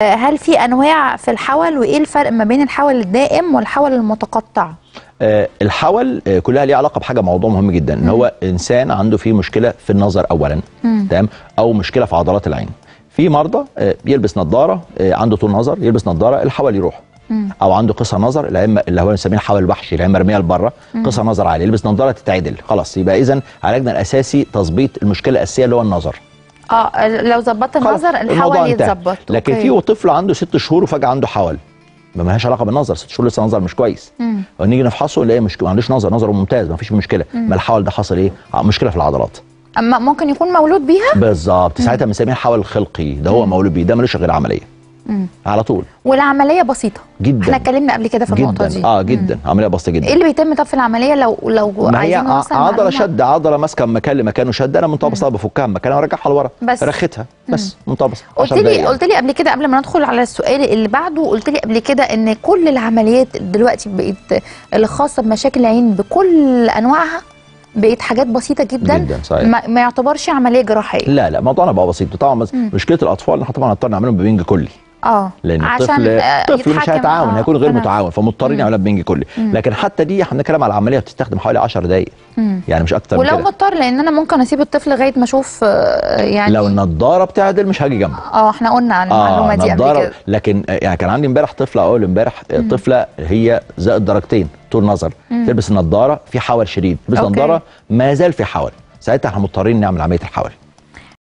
هل في انواع في الحول وايه الفرق ما بين الحول الدائم والحول المتقطع آه، الحول آه، كلها ليها علاقه بحاجه موضوع مهم جدا ان هو انسان عنده فيه مشكله في النظر اولا تمام او مشكله في عضلات العين في مرضى آه، بيلبس نظاره آه، عنده طول نظر يلبس نظاره الحول يروح او عنده قصر نظر العين اللي هو بنسميه الحول الوحشي العين مرميه لبره قصر نظر عالي يلبس نظاره تتعدل خلاص يبقى اذا علاجنا الاساسي تظبيط المشكله الاساسيه اللي هو النظر اه لو ظبطت خلاص، النظر الموضوع الحول انتهى. يتظبط لكن أوكي. في طفل عنده ست شهور وفجاه عنده حول ما لهاش علاقه بالنظر ست شهور لسه نظر مش كويس ونيجي نفحصه نلاقي مش ما عندوش نظر نظره ممتاز ما فيش مشكله ما الحول ده حصل ايه ع- مشكله في العضلات اما ممكن يكون مولود بيها بالظبط ساعتها بنسميه الحول الخلقي ده هو مولود بيه ده ملوش غير عمليه على طول والعمليه بسيطه جدا. احنا اتكلمنا قبل كده في النقطه جدا دي اه جدا عمليه بسيطه جدا ايه اللي بيتم طب في العمليه لو لو ما هي عايزين ع- نوصل عضله معلومة- شد عضله ماسكه مكان لمكانه شد انا منطقه بسيطه بفكها من مكانها وارجعها لورا بس. رختها بس منطقه بسيطه قلت 10 لي دقايق يعني. قلت لي قبل كده قبل ما ندخل على السؤال اللي بعده قلت لي قبل كده ان كل العمليات دلوقتي بقت الخاصه بمشاكل العين بكل انواعها بقت حاجات بسيطه جدا, جداً، صحيح. ما, ما يعتبرش عمليه جراحيه لا لا موضوعنا بقى بسيط طبعا بس مشكله الاطفال ان احنا طبعا هنضطر نعملهم ببنج كلي اه لان عشان الطفل آه، طفل مش يتحكم، هيتعاون آه، هيكون غير أنا- متعاون فمضطرين نعملها ببنج كلي لكن حتى دي احنا بنتكلم على عمليه بتستخدم حوالي 10 دقائق يعني مش اكتر من ولو كده مضطر لان انا ممكن اسيب الطفل لغايه ما اشوف آه، يعني لو النضاره بتعدل مش هاجي جنبه اه احنا قلنا عن المعلومه دي قبل نضارة كده لكن آه، يعني كان عندي امبارح طفله اول امبارح آه، طفله هي زائد درجتين طول نظر تلبس النضاره في حول شديد تلبس أوكي. نضاره ما زال في حول ساعتها احنا مضطرين نعمل عمليه الحول